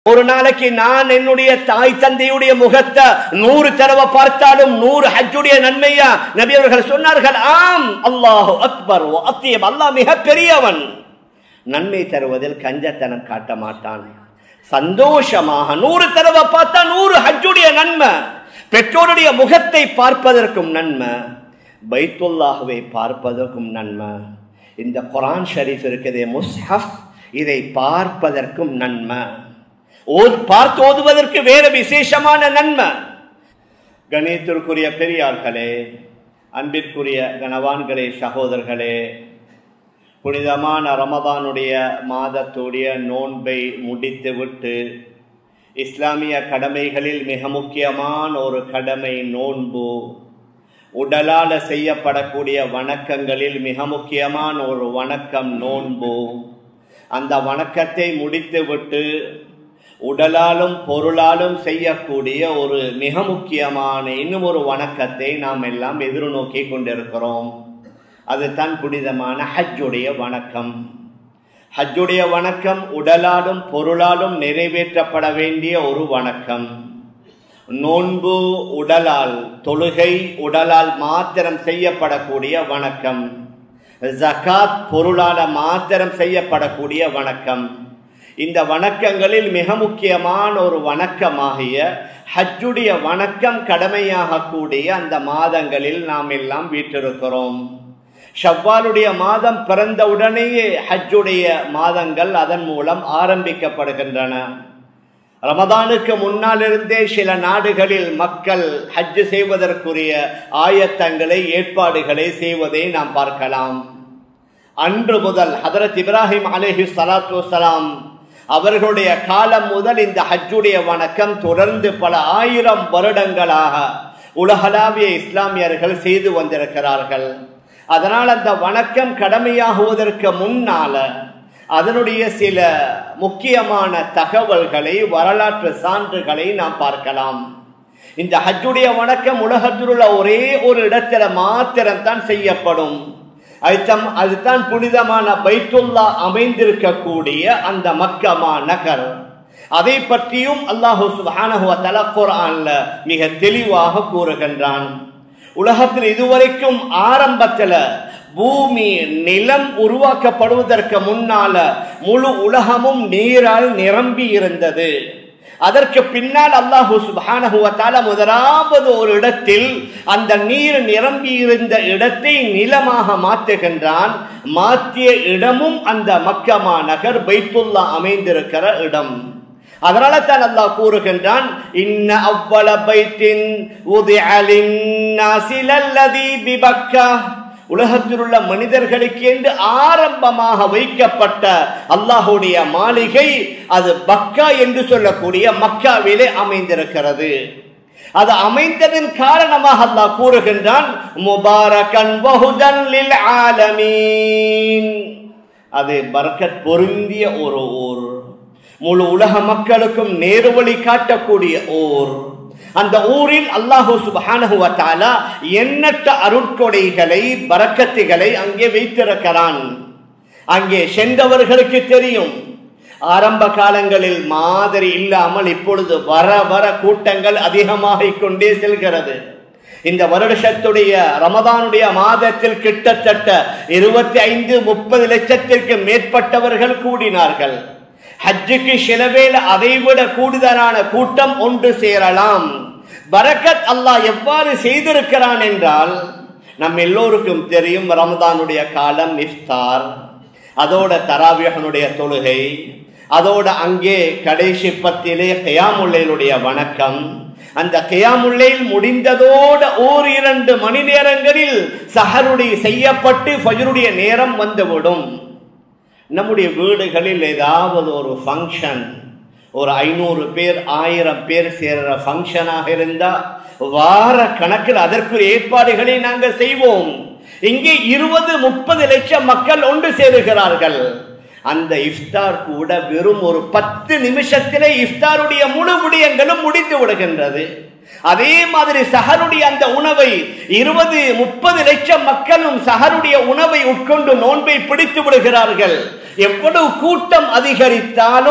ஒரு நாளைக்கு நான் என்னுடைய தாய் தந்தையுடைய முகத்தை நூறு தடவை பார்த்தாலும் நூறு ஹஜ்ஜுடைய நன்மையா நபி அவர்கள் சொன்னார்கள் ஆம் அல்லாஹு அக்பர் அத்தியம் அல்லாஹ் மிக பெரியவன் நன்மை தருவதில் கஞ்சத்தனம் காட்ட மாட்டான் சந்தோஷமாக நூறு தடவை பார்த்தா நூறு ஹஜ்ஜுடைய நன்மை பெற்றோருடைய முகத்தை பார்ப்பதற்கும் நன்மை பைத்துல்லாஹுவை பார்ப்பதற்கும் நன்மை இந்த குரான் ஷரீஃப் இருக்குதே முஸ்ஹப் இதை பார்ப்பதற்கும் நன்மை ஓது பார்த்து ஓதுவதற்கு வேற விசேஷமான நன்மை கணியத்திற்குரிய பெரியார்களே அன்பிற்குரிய கனவான்களே சகோதரர்களே புனிதமான ரமதானுடைய மாதத்துடைய நோன்பை முடித்துவிட்டு இஸ்லாமிய கடமைகளில் மிக முக்கியமான ஒரு கடமை நோன்பு உடலால் செய்யப்படக்கூடிய வணக்கங்களில் மிக முக்கியமான ஒரு வணக்கம் நோன்பு அந்த வணக்கத்தை முடித்துவிட்டு உடலாலும் பொருளாலும் செய்யக்கூடிய ஒரு மிக முக்கியமான இன்னும் ஒரு வணக்கத்தை நாம் எல்லாம் எதிர்நோக்கி கொண்டிருக்கிறோம் அது தான் புனிதமான ஹஜ்ஜுடைய வணக்கம் ஹஜ்ஜுடைய வணக்கம் உடலாலும் பொருளாலும் நிறைவேற்றப்பட வேண்டிய ஒரு வணக்கம் நோன்பு உடலால் தொழுகை உடலால் மாத்திரம் செய்யப்படக்கூடிய வணக்கம் ஜகாத் பொருளால மாத்திரம் செய்யப்படக்கூடிய வணக்கம் இந்த வணக்கங்களில் மிக முக்கியமான ஒரு வணக்கமாகிய ஹஜ்ஜுடைய வணக்கம் கடமையாகக்கூடிய அந்த மாதங்களில் நாம் எல்லாம் வீட்டிருக்கிறோம் ஷவ்வாலுடைய மாதம் பிறந்த உடனேயே ஹஜ்ஜுடைய மாதங்கள் அதன் மூலம் ஆரம்பிக்கப்படுகின்றன ரமதானுக்கு முன்னால் இருந்தே சில நாடுகளில் மக்கள் ஹஜ்ஜு செய்வதற்குரிய ஆயத்தங்களை ஏற்பாடுகளை செய்வதை நாம் பார்க்கலாம் அன்று முதல் ஹதரத் இப்ராஹிம் அலேஹி சலாத்து வலாம் அவர்களுடைய காலம் முதல் இந்த ஹஜ்ஜுடைய வணக்கம் தொடர்ந்து பல ஆயிரம் வருடங்களாக உலகளாவிய இஸ்லாமியர்கள் செய்து வந்திருக்கிறார்கள் அதனால் அந்த வணக்கம் கடமையாகுவதற்கு முன்னால அதனுடைய சில முக்கியமான தகவல்களை வரலாற்று சான்றுகளை நாம் பார்க்கலாம் இந்த ஹஜ்ஜுடைய வணக்கம் உலகத்தில் உள்ள ஒரே ஒரு இடத்துல மாத்திரம்தான் செய்யப்படும் அதுதான் அதுதான் புனிதமான பைத்துல்லா அமைந்திருக்கக்கூடிய அந்த மக்கமா நகர் அதை பற்றியும் அல்லாஹு சுபானஹுவ தலக்குரான்ல மிக தெளிவாக கூறுகின்றான் உலகத்தில் இதுவரைக்கும் ஆரம்பத்துல பூமி நிலம் உருவாக்கப்படுவதற்கு முன்னால முழு உலகமும் நீரால் நிரம்பி இருந்தது அதற்கு பின்னால் அல்லாஹு சுபானகுவத்தால முதலாவது ஒரு இடத்தில் அந்த நீர் நிரம்பி இருந்த இடத்தை நிலமாக மாற்றுகின்றான் மாற்றிய இடமும் அந்த மக்கமா நகர் பைத்துல்லா அமைந்திருக்கிற இடம் அதனால தான் அல்லாஹ் கூறுகின்றான் இன்ன அவ்வள பைத்தின் உதிஅலின் நாசிலல்லதி பிபக்கா உலகத்தில் உள்ள மனிதர்களுக்கு என்று ஆரம்பமாக வைக்கப்பட்ட அல்லாஹுடைய மாளிகை அது பக்கா என்று சொல்லக்கூடிய மக்காவிலே அமைந்திருக்கிறது அது அமைந்ததன் காரணமாக அல்லாஹ் கூறுகின்றான் முபாரகன் வஹுதன் லில் ஆலமீன் அது பரக்கத் பொருந்திய ஒரு ஊர் முழு உலக மக்களுக்கும் நேர்வழி காட்டக்கூடிய ஊர் அந்த ஊரில் அல்லாஹூ சுபானகுவத்தாலா எண்ணற்ற அருட்கொடைகளை பறக்கத்துகளை அங்கே வைத்திருக்கிறான் அங்கே சென்றவர்களுக்கு தெரியும் ஆரம்ப காலங்களில் மாதிரி இல்லாமல் இப்பொழுது வர வர கூட்டங்கள் அதிகமாகிக் கொண்டே செல்கிறது இந்த வருடத்துடைய ரமதானுடைய மாதத்தில் கிட்டத்தட்ட இருபத்தி ஐந்து முப்பது லட்சத்திற்கு மேற்பட்டவர்கள் கூடினார்கள் ஹஜ்ஜுக்கு சிலவேல அதைவிட கூடுதலான கூட்டம் ஒன்று சேரலாம் பரக்கத் அல்லாஹ் எவ்வாறு செய்திருக்கிறான் என்றால் நம் எல்லோருக்கும் தெரியும் ரமதானுடைய காலம் இஃப்தார் அதோட தராவியகனுடைய தொழுகை அதோட அங்கே கடைசி பத்திலே கயாமுல்லையினுடைய வணக்கம் அந்த கயாமுல்லையில் முடிந்ததோட ஓர் இரண்டு மணி நேரங்களில் சஹருடைய செய்யப்பட்டு ஃபஜருடைய நேரம் வந்துவிடும் நம்முடைய வீடுகளில் ஏதாவது ஒரு ஃபங்க்ஷன் ஒரு ஐநூறு பேர் ஆயிரம் பேர் சேர்ற ஃபங்க்ஷனாக இருந்தா வார கணக்கில் அதற்குரிய ஏற்பாடுகளை நாங்கள் செய்வோம் இங்கே இருபது முப்பது லட்சம் மக்கள் ஒன்று சேருகிறார்கள் அந்த இஃப்தார் கூட வெறும் ஒரு பத்து நிமிஷத்திலே இஃப்தாருடைய முழு விடயங்களும் முடிந்து விடுகின்றது அதே மாதிரி சஹருடைய அந்த உணவை இருபது முப்பது லட்சம் மக்களும் சஹருடைய உணவை உட்கொண்டு நோன்பை பிடித்து விடுகிறார்கள் எவ்வளவு கூட்டம் அதிகரித்தாலும்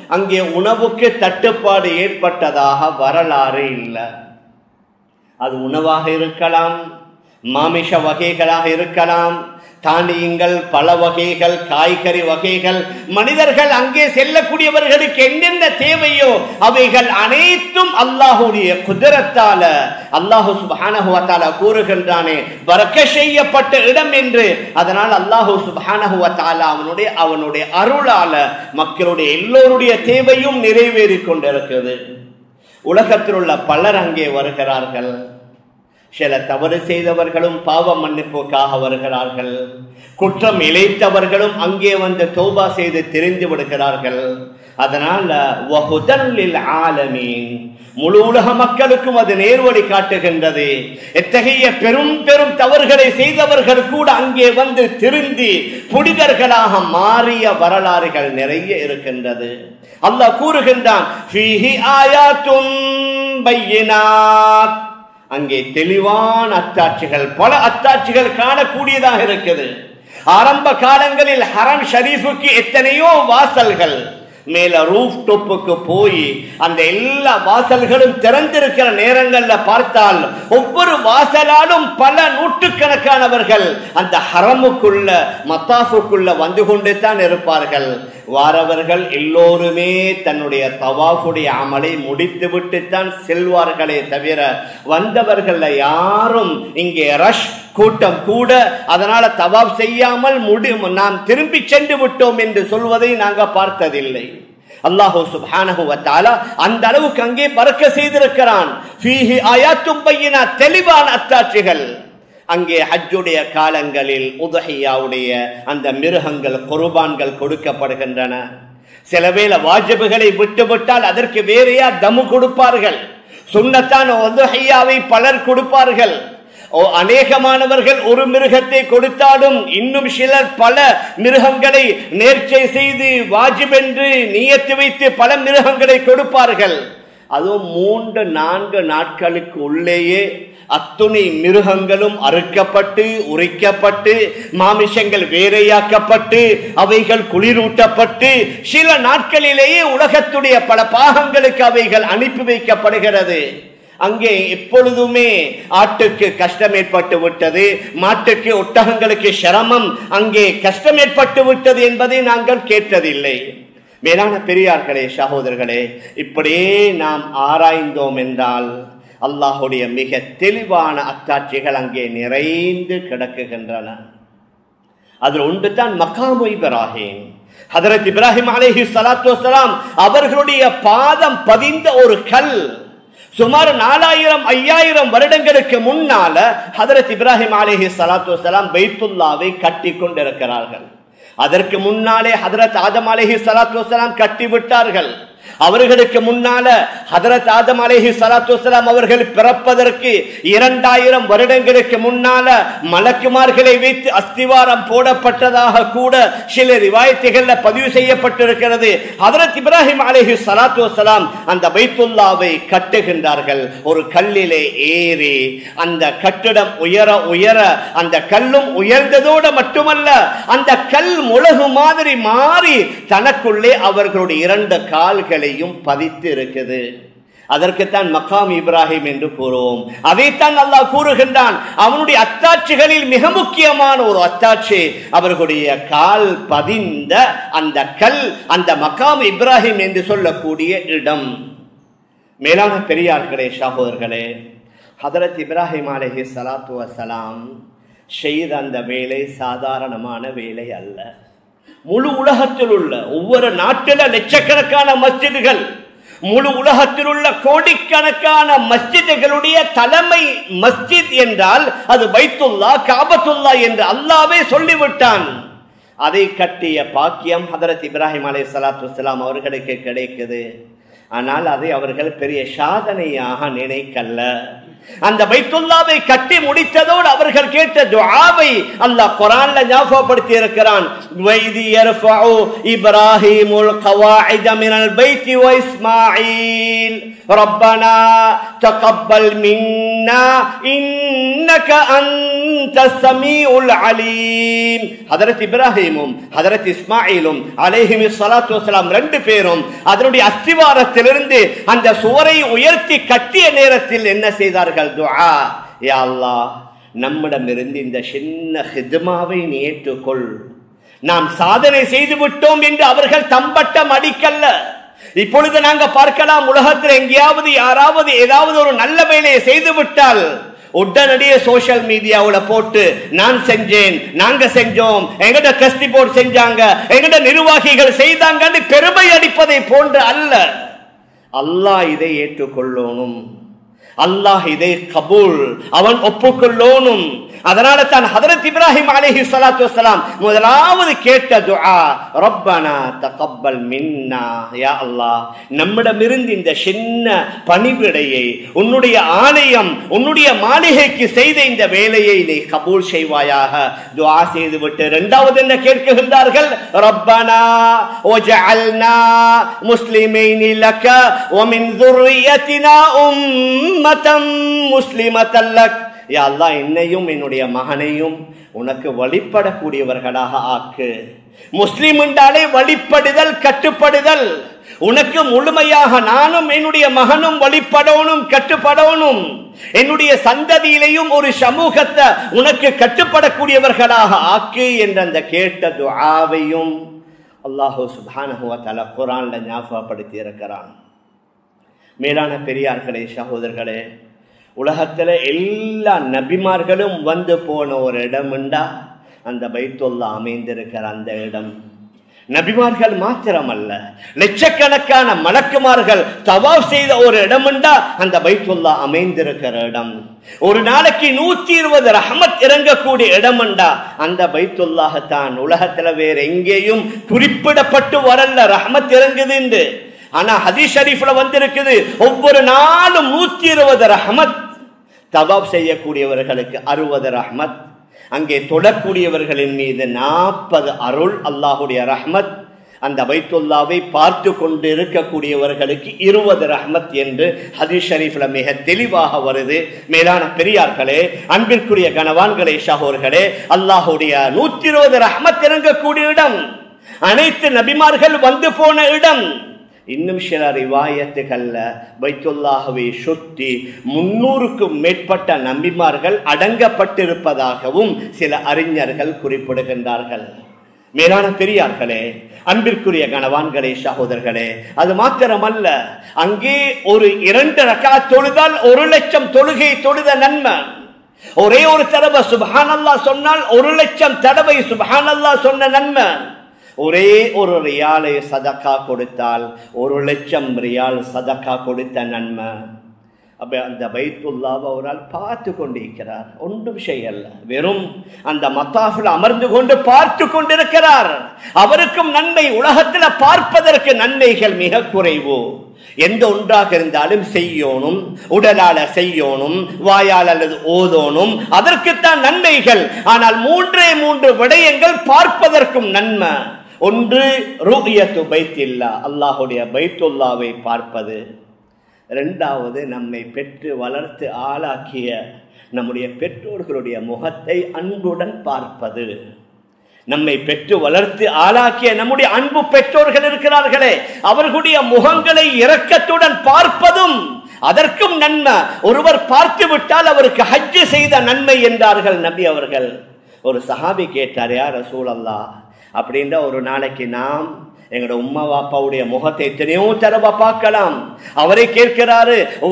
அங்கே உணவுக்கு தட்டுப்பாடு ஏற்பட்டதாக வரலாறு இல்லை அது உணவாக இருக்கலாம் மாமிஷ வகைகளாக இருக்கலாம் தானியங்கள் பல வகைகள் காய்கறி வகைகள் மனிதர்கள் அங்கே செல்லக்கூடியவர்களுக்கு என்னென்ன தேவையோ அவைகள் அனைத்தும் அல்லாஹுடைய குதிரத்தால அல்லாஹு சுபானகுவத்தால கூறுகின்றானே வரக்க செய்யப்பட்ட இடம் என்று அதனால் அல்லாஹு சுபானகுவத்தால அவனுடைய அவனுடைய அருளால மக்களுடைய எல்லோருடைய தேவையும் நிறைவேறி கொண்டிருக்கிறது உலகத்தில் உள்ள பலர் அங்கே வருகிறார்கள் சில தவறு செய்தவர்களும் பாவ மன்னிப்புக்காக வருகிறார்கள் குற்றம் இழைத்தவர்களும் அங்கே வந்து தோபா செய்து தெரிந்து விடுகிறார்கள் அதனால ஆலமீன் முழு உலக மக்களுக்கும் அது நேர்வழி காட்டுகின்றது எத்தகைய பெரும் பெரும் தவறுகளை செய்தவர்கள் கூட அங்கே வந்து திருந்தி புனிதர்களாக மாறிய வரலாறுகள் நிறைய இருக்கின்றது அல்லாஹ் கூறுகின்றான் அங்கே தெளிவான அத்தாட்சிகள் பல அத்தாட்சிகள் காணக்கூடியதாக இருக்குது ஆரம்ப காலங்களில் ஹரம் ஷரீஃபுக்கு எத்தனையோ வாசல்கள் மேல ரூஃப் டொப்புக்கு போய் அந்த எல்லா வாசல்களும் திறந்திருக்கிற நேரங்கள்ல பார்த்தால் ஒவ்வொரு வாசலாலும் பல நூற்றுக்கணக்கானவர்கள் அந்த ஹரமுக்குள்ள மத்தாஃபுக்குள்ள வந்து கொண்டு தான் இருப்பார்கள் வாரவர்கள் எல்லோருமே தன்னுடைய தவாஃபுடைய அமலை முடித்து விட்டுத்தான் செல்வார்களே தவிர வந்தவர்கள் யாரும் இங்கே ரஷ் கூட்டம் கூட அதனால தவாப் செய்யாமல் முடி நாம் திரும்பி சென்று விட்டோம் என்று சொல்வதை நாங்க பார்த்ததில்லை அல்லாஹூ சுப்ஹானஹு வத்தாலா அந்த அளவுக்கு அங்கே பறக்க செய்திருக்கிறான் ஃபீஹி ஆயாத்தும் பையினா தெளிவான அத்தாட்சிகள் அங்கே ஹஜ்ஜுடைய காலங்களில் உதஹியாவுடைய அந்த மிருகங்கள் குர்பான்கள் கொடுக்கப்படுகின்றன சில வேளை வாஜிபுகளை விட்டுவிட்டால் அதற்கு வேறையா தமு கொடுப்பார்கள் சுண்ணத்தான் உதஹியாவை பலர் கொடுப்பார்கள் அநேகமானவர்கள் ஒரு மிருகத்தை கொடுத்தாலும் இன்னும் சிலர் பல மிருகங்களை நேர்ச்சை செய்து வாஜிபென்று நியத்து வைத்து பல மிருகங்களை கொடுப்பார்கள் அதுவும் மூன்று நான்கு நாட்களுக்கு உள்ளேயே அத்துணை மிருகங்களும் அறுக்கப்பட்டு உரிக்கப்பட்டு மாமிசங்கள் வேறையாக்கப்பட்டு அவைகள் குளிரூட்டப்பட்டு சில நாட்களிலேயே உலகத்துடைய பல பாகங்களுக்கு அவைகள் அனுப்பி வைக்கப்படுகிறது அங்கே எப்பொழுதுமே ஆட்டுக்கு கஷ்டம் ஏற்பட்டு விட்டது மாட்டுக்கு ஒட்டகங்களுக்கு சிரமம் அங்கே கஷ்டம் ஏற்பட்டு விட்டது என்பதை நாங்கள் கேட்டதில்லை மேலான பெரியார்களே சகோதரர்களே இப்படியே நாம் ஆராய்ந்தோம் என்றால் அல்லாஹுடைய மிக தெளிவான அத்தாட்சிகள் அங்கே நிறைந்து கிடக்குகின்றன அதில் ஒன்று தான் மக்காமு இப்ராஹிம் ஹதரத் இப்ராஹிம் அலேஹி சலாத்து வலாம் அவர்களுடைய பாதம் பதிந்த ஒரு கல் சுமார் நாலாயிரம் ஐயாயிரம் வருடங்களுக்கு முன்னால ஹதரத் இப்ராஹிம் அலேஹி சலாத்து வலாம் பைத்துல்லாவை கட்டி கொண்டிருக்கிறார்கள் அதற்கு முன்னாலே ஹதரத் ஆதம் அலேஹி சலாத்து வலாம் கட்டி விட்டார்கள் அவர்களுக்கு முன்னால ஹதரத் ஆதம் அலேஹி சலாத்து வலாம் அவர்கள் பிறப்பதற்கு இரண்டாயிரம் வருடங்களுக்கு முன்னால மலக்குமார்களை வைத்து அஸ்திவாரம் போடப்பட்டதாக கூட சில ரிவாயத்துகள்ல பதிவு செய்யப்பட்டிருக்கிறது ஹதரத் இப்ராஹிம் அலேஹி சலாத்து வலாம் அந்த பைத்துல்லாவை கட்டுகின்றார்கள் ஒரு கல்லிலே ஏறி அந்த கட்டிடம் உயர உயர அந்த கல்லும் உயர்ந்ததோடு மட்டுமல்ல அந்த கல் முழகு மாதிரி மாறி தனக்குள்ளே அவர்களுடைய இரண்டு கால்களை கல்லையும் பதித்து இருக்குது அதற்குத்தான் மக்காம் இப்ராஹிம் என்று கூறுவோம் அதைத்தான் அல்லாஹ் கூறுகின்றான் அவனுடைய அத்தாட்சிகளில் மிக முக்கியமான ஒரு அத்தாட்சி அவர்களுடைய கால் பதிந்த அந்த கல் அந்த மக்காம் இப்ராஹிம் என்று சொல்லக்கூடிய இடம் மேலான பெரியார்களே சகோதரர்களே ஹதரத் இப்ராஹிம் அலஹி சலாத்து வசலாம் செய்த அந்த வேலை சாதாரணமான வேலை அல்ல முழு உலகத்தில் உள்ள ஒவ்வொரு நாட்டில லட்சக்கணக்கான மஸ்ஜிதுகள் முழு உலகத்தில் உள்ள கோடிக்கணக்கான மஸ்ஜிதுகளுடைய தலைமை மஸ்ஜித் என்றால் அது பைத்துல்லா காபத்துல்லா என்று அல்லாவே சொல்லிவிட்டான் அதை கட்டிய பாக்கியம் ஹதரத் இப்ராஹிம் அலை சலாத்து வலாம் அவர்களுக்கு கிடைக்குது ஆனால் அதை அவர்கள் பெரிய சாதனையாக நினைக்கல்ல அந்த பைத்துல்லாவை கட்டி முடித்ததோடு அவர்கள் கேட்ட துஆவை அல்லாஹ் குர்ஆன்ல ஞாபகப்படுத்தி இருக்கிறான் வைதி யர்ஃபஉ இப்ராஹீமுல் கவாயித மினல் பைத்தி வ இஸ்மாஈல் ரப்பனா தகப்பல் மின்னா இன்னக அன்த ஸமீஉல் அலீம் ஹஜரத் இப்ராஹீமும் ஹஜரத் இஸ்மாயிலும் அலைஹிமி ஸலாத்து வஸலாம் ரெண்டு பேரும் அதனுடைய அஸ்திவாரத்திலிருந்து அந்த சுவரை உயர்த்தி கட்டிய நேரத்தில் என்ன செய்தார்கள் துஆ யா அல்லாஹ் நம்மிடமிருந்து இந்த சின்ன ஹித்மாவை நீ ஏற்றுக்கொள் நாம் சாதனை செய்து விட்டோம் என்று அவர்கள் தம்பட்டம் அடிக்கல்ல இப்பொழுது நாங்க பார்க்கலாம் உலகத்தில் எங்கேயாவது யாராவது ஏதாவது ஒரு நல்ல வேலையை செய்து விட்டால் உடனடியே சோசியல் மீடியாவுல போட்டு நான் செஞ்சேன் நாங்க செஞ்சோம் எங்கட கஸ்தி போர்டு செஞ்சாங்க எங்கட நிர்வாகிகள் செய்தாங்கன்னு பெருமை அடிப்பதை போன்று அல்ல அல்லாஹ் இதை ஏற்றுக்கொள்ளணும் அல்லாஹ் இதை கபூல் அவன் ஒப்புக்கொள்ளோனும் அதனால தான் ஹதரத் இப்ராஹிம் அலைஹி ஸலாத்து வஸலாம் முதலாவது கேட்ட துஆ ரப்பனா தகப்பல் மின்னா யா அல்லாஹ் நம்மிடமிருந்து இந்த சின்ன பணிவிடையை உன்னுடைய ஆலயம் உன்னுடைய மாளிகைக்கு செய்த இந்த வேலையை நீ கபூல் செய்வாயாக துஆ செய்து விட்டு இரண்டாவது என்ன கேட்கின்றார்கள் ரப்பனா வஜஅல்னா முஸ்லிமைனி லக ومن ذريتنا أمة مسلمة لك யா அல்லாஹ் என்னையும் என்னுடைய மகனையும் உனக்கு வழிபடக்கூடியவர்களாக ஆக்கு முஸ்லிம் என்றாலே வழிபடுதல் கட்டுப்படுதல் உனக்கு முழுமையாக நானும் என்னுடைய மகனும் வழிபடணும் கட்டுப்படணும் என்னுடைய சந்ததியிலையும் ஒரு சமூகத்தை உனக்கு கட்டுப்படக்கூடியவர்களாக ஆக்கு என்ற அந்த கேட்ட துஆவையும் அல்லாஹு சுப்ஹானஹு வ தஆலா குர்ஆன்ல ஞாபகப்படுத்தி இருக்கிறான் மேலான பெரியார்களே சகோதரர்களே உலகத்துல எல்லா நபிமார்களும் வந்து போன ஒரு இடம்ண்டா அந்த பைத்துல்லா அமைந்திருக்கிற அந்த இடம் நபிமார்கள் மாத்திரமல்ல லட்சக்கணக்கான மலக்குமார்கள் தவாப் செய்த ஒரு இடம்ண்டா அந்த பைத்துல்லா அமைந்திருக்கிற இடம் ஒரு நாளைக்கு நூத்தி இருபது ரஹமத் இறங்கக்கூடிய இடம்ண்டா அந்த பைத்துல்லாகத்தான் உலகத்துல வேற எங்கேயும் குறிப்பிடப்பட்டு வரல ரஹமத் இறங்குது ஆனா ஹதீஸ் ஷரீஃப்ல வந்திருக்குது ஒவ்வொரு நாளும் நூத்தி இருபது ரஹமத் தவாப் செய்யக்கூடியவர்களுக்கு அறுபது ரஹ்மத் அங்கே தொடக்கூடியவர்களின் மீது நாற்பது அருள் அல்லாஹுடைய ரஹ்மத் அந்த பைத்துல்லாவை பார்த்து கொண்டு இருக்கக்கூடியவர்களுக்கு இருபது ரஹ்மத் என்று ஹதீஸ் ஷரீஃப்ல மிக தெளிவாக வருது மேலான பெரியார்களே அன்பிற்குரிய கனவான்களே ஷாகோர்களே அல்லாஹுடைய நூத்தி இருபது ரஹ்மத் இறங்கக்கூடிய இடம் அனைத்து நபிமார்கள் வந்து போன இடம் இன்னும் சில ரிவாயத்துகள்ல பைத்துல்லாகவே சுத்தி முன்னூறுக்கும் மேற்பட்ட நம்பிமார்கள் அடங்கப்பட்டிருப்பதாகவும் சில அறிஞர்கள் குறிப்பிடுகின்றார்கள் மேலான பெரியார்களே அன்பிற்குரிய கணவான்களே சகோதரர்களே அது மாத்திரமல்ல அங்கே ஒரு இரண்டு ரக்கா தொழுதால் ஒரு லட்சம் தொழுகை தொழுத நன்மை ஒரே ஒரு தடவை சுபஹானல்லா சொன்னால் ஒரு லட்சம் தடவை சுபஹானல்லா சொன்ன நன்மை ஒரே ஒரு ரியாலை சதக்கா கொடுத்தால் ஒரு லட்சம் ரியால் சதக்கா கொடுத்த நன்மை அப்ப அந்த பைத்துல்லாவை ஒரு ஆள் பார்த்து கொண்டிருக்கிறார் ஒன்றும் செய்யல வெறும் அந்த மத்தாஃபில் அமர்ந்து கொண்டு பார்த்து கொண்டிருக்கிறார் அவருக்கும் நன்மை உலகத்தில் பார்ப்பதற்கு நன்மைகள் மிக குறைவு எந்த ஒன்றாக இருந்தாலும் செய்யணும் உடலால செய்யணும் வாயால் அல்லது ஓதோனும் அதற்குத்தான் நன்மைகள் ஆனால் மூன்றே மூன்று விடயங்கள் பார்ப்பதற்கும் நன்மை ஒன்று ரூபியத்து பைத்தில்லா அல்லாஹுடைய பைத்துல்லாவை பார்ப்பது ரெண்டாவது நம்மை பெற்று வளர்த்து ஆளாக்கிய நம்முடைய பெற்றோர்களுடைய முகத்தை அன்புடன் பார்ப்பது நம்மை பெற்று வளர்த்து ஆளாக்கிய நம்முடைய அன்பு பெற்றோர்கள் இருக்கிறார்களே அவர்களுடைய முகங்களை இரக்கத்துடன் பார்ப்பதும் அதற்கும் நன்மை ஒருவர் பார்த்து விட்டால் அவருக்கு ஹஜ்ஜு செய்த நன்மை என்றார்கள் நபி அவர்கள் ஒரு சஹாபி கேட்டார் யார் ரசூல் அல்லா அப்படின்ற ஒரு நாளைக்கு நாம் எங்களோட உம்மா வாப்பாவுடைய முகத்தை எத்தனையோ தடவை பார்க்கலாம் அவரை கேட்கிறாரு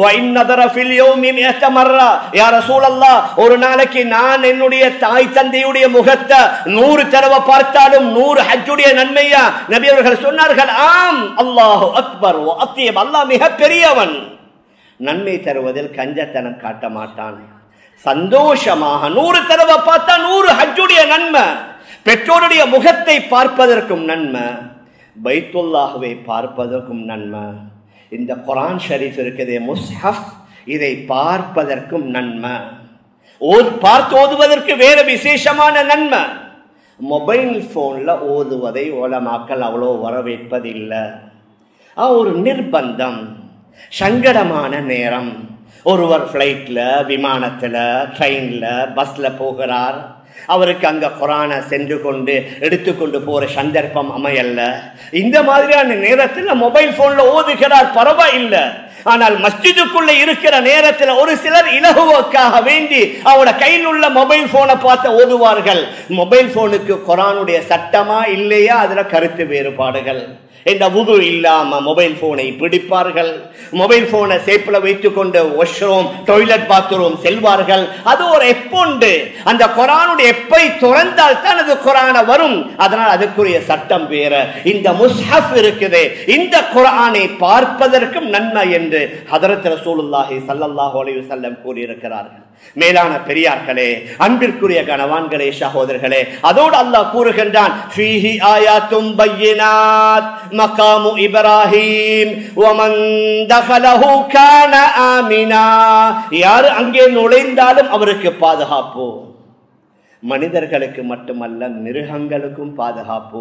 ஒரு நாளைக்கு நான் என்னுடைய தாய் தந்தையுடைய முகத்தை நூறு தடவை பார்த்தாலும் நூறு ஹஜ்ஜுடைய நன்மையா நபி அவர்கள் சொன்னார்கள் ஆம் அல்லாஹு அக்பர் அத்தியம் அல்லாஹ் மிக பெரியவன் நன்மை தருவதில் கஞ்சத்தனம் காட்ட மாட்டான் சந்தோஷமாக நூறு தடவை பார்த்தா நூறு ஹஜ்ஜுடைய நன்மை பெற்றோருடைய முகத்தை பார்ப்பதற்கும் நன்மை பைத்துல்லாகவே பார்ப்பதற்கும் நன்மை இந்த குரான் ஷரீஃப் இருக்குது முஸ்ஹப் இதை பார்ப்பதற்கும் நன்மை ஓது பார்த்து ஓதுவதற்கு வேற விசேஷமான நன்மை மொபைல் போன்ல ஓதுவதை ஓலமாக்கல் அவ்வளோ வரவேற்பதில்லை ஒரு நிர்பந்தம் சங்கடமான நேரம் ஒருவர் ஃப்ளைட்டில் விமானத்தில் ட்ரெயினில் பஸ்ஸில் போகிறார் அவருக்கு அங்க குரானை சென்று கொண்டு எடுத்துக்கொண்டு போற சந்தர்ப்பம் அமையல்ல இந்த மாதிரியான நேரத்தில் மொபைல் போன்ல ஓதுகிறார் பரவாயில்லை ஆனால் மஸ்ஜிதுக்குள்ள இருக்கிற நேரத்தில் ஒரு சிலர் இலகுவக்காக வேண்டி அவரோட கையில் உள்ள மொபைல் போனை பார்த்து ஓதுவார்கள் மொபைல் போனுக்கு குரானுடைய சட்டமா இல்லையா அதுல கருத்து வேறுபாடுகள் இந்த உது இல்லாம மொபைல் போனை பிடிப்பார்கள் மொபைல் போனை சேப்பில் வைத்துக் கொண்டு வாஷ்ரூம் டாய்லெட் பாத்ரூம் செல்வார்கள் அது ஒரு எப்பொண்டு அந்த குரானுடைய எப்பை துறந்தால் தான் அது குரான வரும் அதனால் அதுக்குரிய சட்டம் வேற இந்த முஸ்ஹப் இருக்குது இந்த குரானை பார்ப்பதற்கும் நன்மை என்று ஹதரத் ரசூலுல்லாஹி ஸல்லல்லாஹு அலைஹி வஸல்லம் கூறியிருக்கிறார்கள் மேலான பெரியார்களே அன்பிற்குரிய கணவான்களே சகோதரர்களே அதோடு அல்லாஹ் கூறுகின்றான் ஃபீஹி ஆயாத்தும் பையினாத் மகாமு இப்ராஹிம் வமன் தகலஹு கான ஆமினா யார் அங்கே நுழைந்தாலும் அவருக்கு பாதுகாப்பு மனிதர்களுக்கு மட்டுமல்ல மிருகங்களுக்கும் பாதுகாப்பு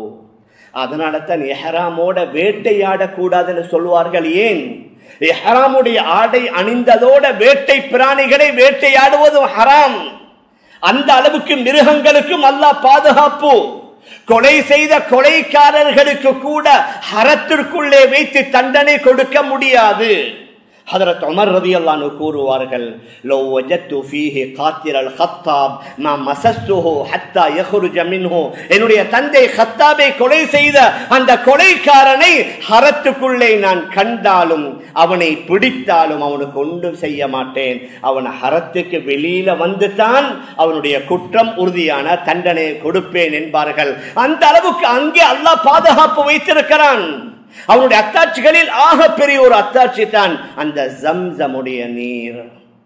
அதனால தான் எஹராமோட வேட்டையாடக்கூடாதுன்னு சொல்வார்கள் ஏன் எஹராமுடைய ஆடை அணிந்ததோட வேட்டை பிராணிகளை வேட்டையாடுவதும் ஹராம் அந்த அளவுக்கு மிருகங்களுக்கும் அல்லாஹ் பாதுகாப்பு கொலை செய்த கொலைக்காரர்களுக்கு கூட ஹரத்திற்குள்ளே வைத்து தண்டனை கொடுக்க முடியாது ஹதரத் உமர் ரதியல்லானு கூறுவார்கள் லோ வஜத்து ஃபீஹி காத்திரல் ஹத்தாப் மா மசஸ்துஹு ஹத்தா யஹ்ருஜ மின்ஹு என்னுடைய தந்தை ஹத்தாபை கொலை செய்த அந்த கொலைக்காரனை ஹரத்துக்குள்ளே நான் கண்டாலும் அவனை பிடித்தாலும் அவனுக்கு ஒன்றும் செய்ய மாட்டேன் அவன் ஹரத்துக்கு வெளியில வந்து தான் அவனுடைய குற்றம் உறுதியான தண்டனை கொடுப்பேன் என்பார்கள் அந்த அளவுக்கு அங்கே அல்லாஹ் பாதுகாப்பு வைத்திருக்கிறான் அவனுடைய அத்தாட்சிகளில் ஆக பெரிய ஒரு அத்தாட்சி தான் அந்த ஜம்சமுடைய நீர்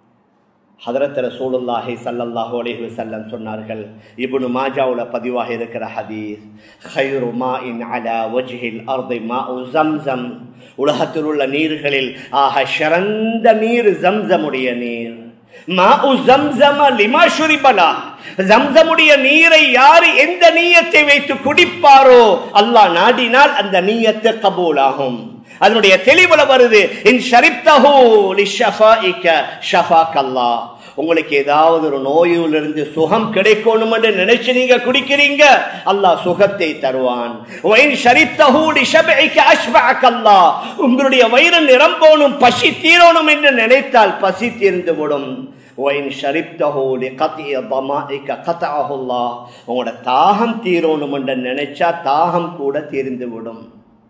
ஹதரத் ரசூலுல்லாஹி ஸல்லல்லாஹு அலைஹி வஸல்லம் சொன்னார்கள் இப்னு மாஜாவுல பதிவாக இருக்கிற ஹதீஸ் خير ماء على وجه الارض ماء زمزم உலகத்தில் உள்ள நீர்களில் ஆக சிறந்த நீர் ஜம்சமுடைய நீர் மாஉ ஜம்சம லிமா ஷுரிபலா ஜம்சமுடைய நீரை யார் எந்த நீயத்தை வைத்து குடிப்பாரோ அல்லாஹ் நாடினால் அந்த நீயத்து கபூலாகும் அதனுடைய தெளிவுல வருது இன் ஷரிப்தஹு லிஷஃபாஇக ஷஃபாக் அல்லாஹ் உங்களுக்கு ஏதாவது ஒரு நோயிலிருந்து சுகம் கிடைக்கணும் என்று நினைச்சு நீங்க குடிக்கிறீங்க அல்லாஹ் சுகத்தை தருவான் வைன் ஷரித்தஹு லிஷபஇக அஷ்பஅக அல்லாஹ் உங்களுடைய வயிறு நிரம்பணும் பசி தீரணும் என்று நினைத்தால் பசி தீர்ந்து விடும் ஒயின் ஷரிப்தஹு லிகத்இ தமாஇக கதஅஹு அல்லாஹ் உங்களோட தாகம் தீரணும் என்று நினைச்சா தாகம் கூட தீர்ந்து விடும்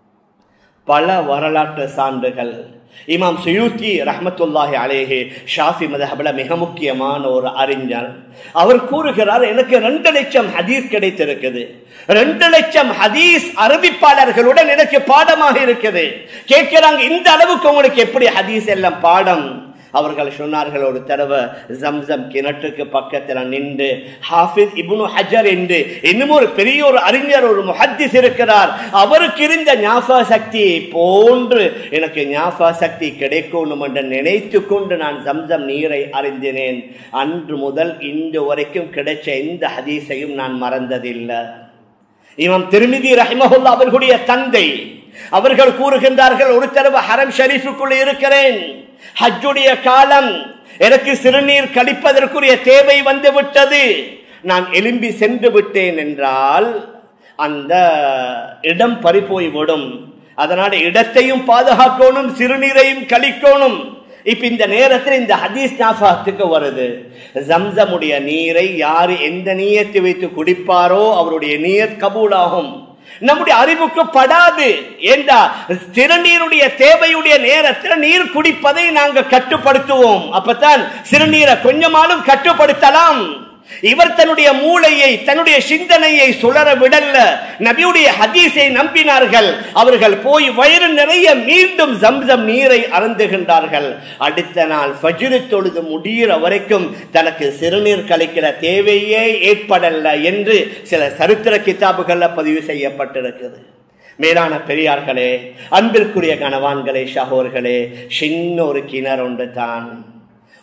பல வரலாற்று சான்றுகள் இமாம் சுயூத்தி ரஹமத்துல்லாஹி அலேஹே ஷாஃபி மதஹபில் மிக முக்கியமான ஒரு அறிஞர் அவர் கூறுகிறார் எனக்கு ரெண்டு லட்சம் ஹதீஸ் கிடைத்திருக்குது ரெண்டு லட்சம் ஹதீஸ் அறிவிப்பாளர்களுடன் எனக்கு பாடமாக இருக்குது கேட்கிறாங்க இந்த அளவுக்கு உங்களுக்கு எப்படி ஹதீஸ் எல்லாம் பாடம் அவர்கள் சொன்னார்கள் ஒரு தடவை ஜம்சம் கிணற்றுக்கு பக்கத்தில் நின்று ஹாஃபித் இப்னு ஹஜர் என்று இன்னும் ஒரு பெரிய ஒரு அறிஞர் ஒரு முஹத்திஸ் இருக்கிறார் அவருக்கு இருந்த ஞாபக சக்தியை போன்று எனக்கு ஞாபக சக்தி கிடைக்கணும் என்று நினைத்து கொண்டு நான் ஜம்சம் நீரை அறிந்தினேன் அன்று முதல் இன்று வரைக்கும் கிடைச்ச எந்த ஹதீஸையும் நான் மறந்ததில்லை இவன் திருமிதி ரஹிமஹுல்லா அவர்களுடைய தந்தை அவர்கள் கூறுகின்றார்கள் ஒரு தடவை ஹரம் ஷரீஃபுக்குள் இருக்கிறேன் ஹஜ்ஜுடைய காலம் எனக்கு சிறுநீர் கழிப்பதற்குரிய தேவை வந்து விட்டது நான் எலும்பி சென்று விட்டேன் என்றால் அந்த இடம் பறிப்போய் விடும் அதனால இடத்தையும் பாதுகாக்கணும் சிறுநீரையும் கழிக்கணும் இப்ப இந்த நேரத்தில் இந்த ஹதீஸ் ஞாபகத்துக்கு வருது ஜம்சமுடைய நீரை யாரு எந்த நீயத்தை வைத்து குடிப்பாரோ அவருடைய நீயத் கபூலாகும் நம்முடைய அறிவுக்கு படாது ஏண்டா சிறுநீருடைய தேவையுடைய நேரத்தில் நீர் குடிப்பதை நாங்கள் கட்டுப்படுத்துவோம் அப்பதான் சிறுநீரை கொஞ்சமாலும் கட்டுப்படுத்தலாம் இவர் தன்னுடைய மூளையை தன்னுடைய சிந்தனையை சுழற விடல்ல நபியுடைய ஹதீஸை நம்பினார்கள் அவர்கள் போய் வயிறு நிறைய மீண்டும் ஜம்சம் நீரை அருந்துகின்றார்கள் அடுத்த நாள் ஃபஜ்ரு தொழுது முடிகிற வரைக்கும் தனக்கு சிறுநீர் கழிக்கிற தேவையே ஏற்படல என்று சில சரித்திர கிதாபுகள்ல பதிவு செய்யப்பட்டிருக்கிறது மேலான பெரியார்களே அன்பிற்குரிய கணவான்களே ஷகோர்களே சின்ன ஒரு கிணறு ஒன்று தான்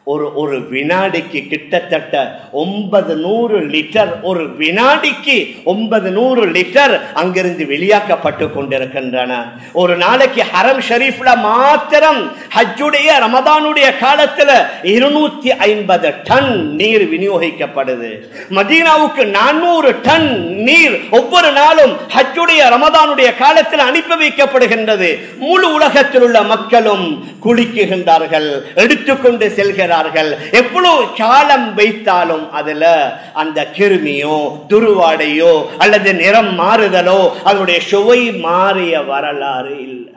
ஒரு ஒரு வினாடிக்கு கிட்டத்தட்ட ஒன்பது நூறு லிட்டர் ஒரு வினாடிக்கு ஒன்பது நூறு லிட்டர் அங்கிருந்து வெளியாக்கப்பட்டு கொண்டிருக்கின்றன ஒரு நாளைக்கு ஹரம் ஷரீஃப்ல மாத்திரம் ஹஜ்ஜுடைய ரமதானுடைய காலத்துல இருநூத்தி ஐம்பது டன் நீர் விநியோகிக்கப்படுது மதீனாவுக்கு நானூறு டன் நீர் ஒவ்வொரு நாளும் ஹஜ்ஜுடைய ரமதானுடைய காலத்தில் அனுப்பி வைக்கப்படுகின்றது முழு உலகத்தில் உள்ள மக்களும் குளிக்குகின்றார்கள் எடுத்துக்கொண்டு செல்கிறார்கள் எவ்வளவு காலம் வைத்தாலும் அதுல அந்த கிருமியோ துருவாடையோ அல்லது நிறம் மாறுதலோ அதனுடைய சுவை மாறிய வரலாறு இல்லை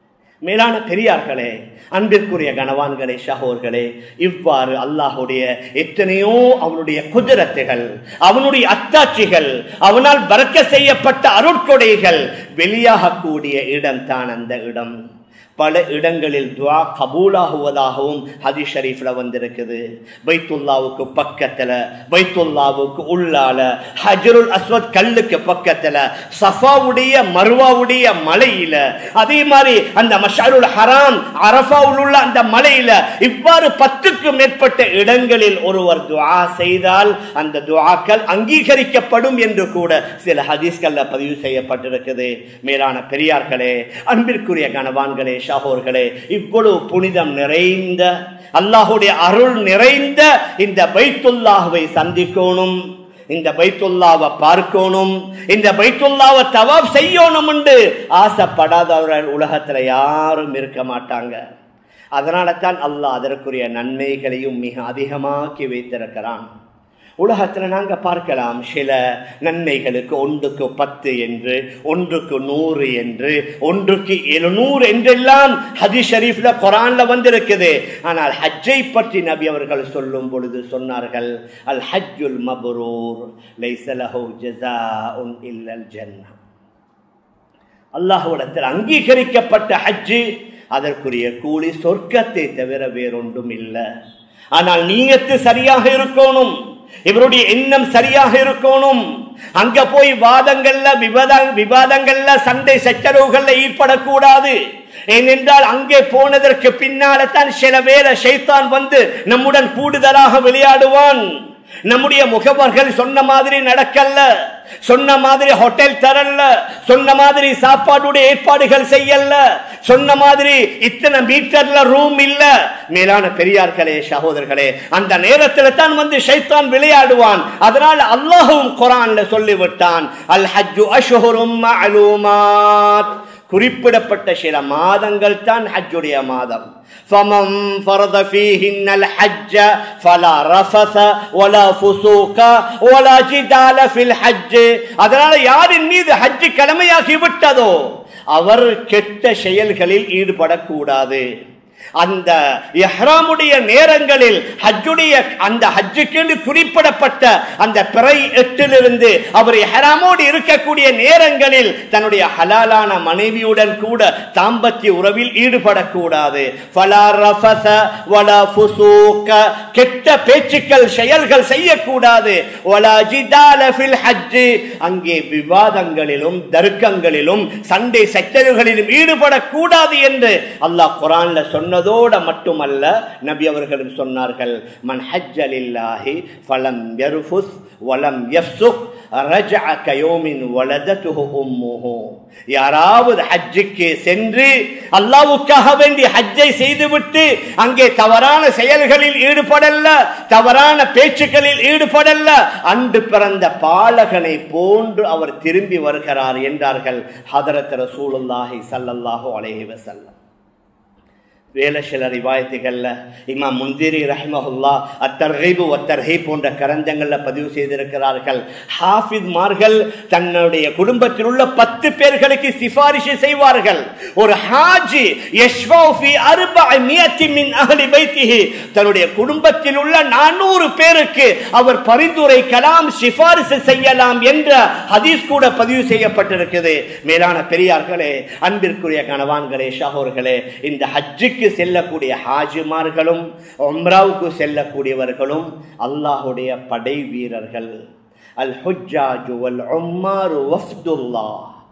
மேலான பெரியார்களே அன்பிற்குரிய கனவான்களே ஷஹோர்களே இவ்வாறு அல்லாஹுடைய எத்தனையோ அவனுடைய குதிரத்துகள் அவனுடைய அத்தாட்சிகள் அவனால் பறக்க செய்யப்பட்ட அருட்கொடைகள் வெளியாகக்கூடிய இடம் தான் அந்த இடம் பல இடங்களில் துவா கபூலாகுவதாகவும் ஹதி ஷரீஃப்ல வந்திருக்குது பைத்துல்லாவுக்கு பக்கத்துல பைத்துல்லாவுக்கு உள்ளால ஹஜருல் அஸ்வத் கல்லுக்கு பக்கத்துல சஃபாவுடைய மருவாவுடைய மலையில அதே மாதிரி அந்த மஷாருல் ஹராம் அரஃபாவில் உள்ள அந்த மலையில இவ்வாறு பத்துக்கும் மேற்பட்ட இடங்களில் ஒருவர் துவா செய்தால் அந்த துவாக்கள் அங்கீகரிக்கப்படும் என்று கூட சில ஹதீஸ்கள்ல பதிவு செய்யப்பட்டிருக்குது மேலான பெரியார்களே அன்பிற்குரிய கனவான்களே ஷாகோர்களே இவ்வளவு புனிதம் நிறைந்த அல்லாஹுடைய அருள் நிறைந்த இந்த பைத்துல்லாஹுவை சந்திக்கணும் இந்த பைத்துல்லாவை பார்க்கணும் இந்த பைத்துல்லாவை தவாப் செய்யணும் என்று ஆசைப்படாதவர்கள் உலகத்துல யாரும் இருக்க மாட்டாங்க அதனால தான் அல்லாஹ் அதற்குரிய நன்மைகளையும் மிக அதிகமாக்கி வைத்திருக்கிறான் உலகத்தில் நாங்கள் பார்க்கலாம் சில நன்மைகளுக்கு ஒன்றுக்கு பத்து என்று ஒன்றுக்கு நூறு என்று ஒன்றுக்கு எழுநூறு என்றெல்லாம் ஹதி ஷரீஃப்ல குரான்ல வந்திருக்குது ஆனால் ஹஜ்ஜை பற்றி நபி அவர்கள் சொல்லும் பொழுது சொன்னார்கள் அல் ஹஜ்ஜுல் மபரூர் லைசலஹு ஜஸாஉன் இல்லல் ஜன்னா அல்லாஹ்விடத்தில் அங்கீகரிக்கப்பட்ட ஹஜ்ஜு அதற்குரிய கூலி சொர்க்கத்தை தவிர வேறொன்றும் இல்லை ஆனால் நீயத்து சரியாக இருக்கணும் இவருடைய எண்ணம் சரியாக இருக்கணும் அங்க போய் வாதங்கள்ல விவாத விவாதங்கள்ல சண்டை சச்சரவுகள்ல ஈடுபடக்கூடாது ஏனென்றால் அங்கே போனதற்கு பின்னால தான் சில வேலை ஷைத்தான் வந்து நம்முடன் கூடுதலாக விளையாடுவான் நம்முடைய முகவர்கள் சொன்ன மாதிரி நடக்கல்ல சொன்ன மாதிரி ஹோட்டல் தரல சொன்ன மாதிரி சாப்பாடுடைய ஏற்பாடுகள் செய்யல சொன்ன மாதிரி இத்தனை மீட்டர்ல ரூம் இல்ல மேலான பெரியார்களே சகோதரர்களே அந்த நேரத்தில் தான் வந்து ஷைத்தான் விளையாடுவான் அதனால் அல்லாஹும் குரான்ல சொல்லிவிட்டான் அல் ஹஜ்ஜு அஷ்ஹுரும் மஅலூமாத் குறிப்பிடப்பட்ட சில மாதங்கள் தான் ஹஜ்ஜுடைய மாதம் فمن فرض فيهن الحج فلا رفث ولا فسوق ولا جدال في الحج அதனால யாரின் மீது ஹஜ் கடமையாகி விட்டதோ அவர் கெட்ட செயல்களில் ஈடுபடக்கூடாது அந்த எஹ்ராமுடைய நேரங்களில் ஹஜ்ஜுடைய அந்த ஹஜ்ஜுக்கு குறிப்பிடப்பட்ட அந்த பிறை எட்டிலிருந்து அவர் எஹ்ராமோடு இருக்கக்கூடிய நேரங்களில் தன்னுடைய ஹலாலான மனைவியுடன் கூட தாம்பத்திய உறவில் ஈடுபடக்கூடாது கெட்ட பேச்சுக்கள் செயல்கள் செய்யக்கூடாது அங்கே விவாதங்களிலும் தர்க்கங்களிலும் சண்டை சச்சரவுகளிலும் ஈடுபடக்கூடாது என்று அல்லாஹ் குரான்ல சொன்ன சொன்னதோட மட்டுமல்ல நபி அவர்களும் சொன்னார்கள் மன் ஹஜ்ஜலில்லாஹி ஃபலம் யர்ஃபுஸ் வலம் யஃப்சுக் ரஜஅ கயோமின் வலதத்துஹு உம்முஹு யாராவது ஹஜ்ஜுக்கு சென்று அல்லாஹ்வுக்காக வேண்டி ஹஜ்ஜை செய்துவிட்டு அங்கே தவறான செயல்களில் ஈடுபடல்ல தவறான பேச்சுக்களில் ஈடுபடல்ல அன்று பிறந்த பாலகனை போன்று அவர் திரும்பி வருகிறார் என்றார்கள் ஹதரத் ரசூலுல்லாஹி ஸல்லல்லாஹு அலைஹி வஸல்லம் வேலை சில ரிவாயத்துகள்ல இமாம் முந்திரி ரஹ்மஹுல்லா அத்தர்ஹீபு ஒத்தர்ஹீ போன்ற கரந்தங்கள்ல பதிவு செய்திருக்கிறார்கள் ஹாஃபித்மார்கள் தன்னுடைய குடும்பத்தில் உள்ள பத்து பேர்களுக்கு சிபாரிசு செய்வார்கள் ஒரு ஹாஜி யஷ்வஃபி அர்பஅமியத்தி மின் அஹ்லி பைத்திஹி தன்னுடைய குடும்பத்தில் உள்ள நானூறு பேருக்கு அவர் பரிந்துரைக்கலாம் சிபாரிசு செய்யலாம் என்ற ஹதீஸ் கூட பதிவு செய்யப்பட்டிருக்குது மேலான பெரியார்களே அன்பிற்குரிய கணவான்களே ஷாகோர்களே இந்த ஹஜ்ஜுக்கு செல்லக்கூடிய ஹாஜிமார்களும் உம்ராவுக்கு செல்லக்கூடியவர்களும் அல்லாஹுடைய படை வீரர்கள் அல் ஹுஜாஜு வல் உம்மாரு வஃப்துல்லாஹ்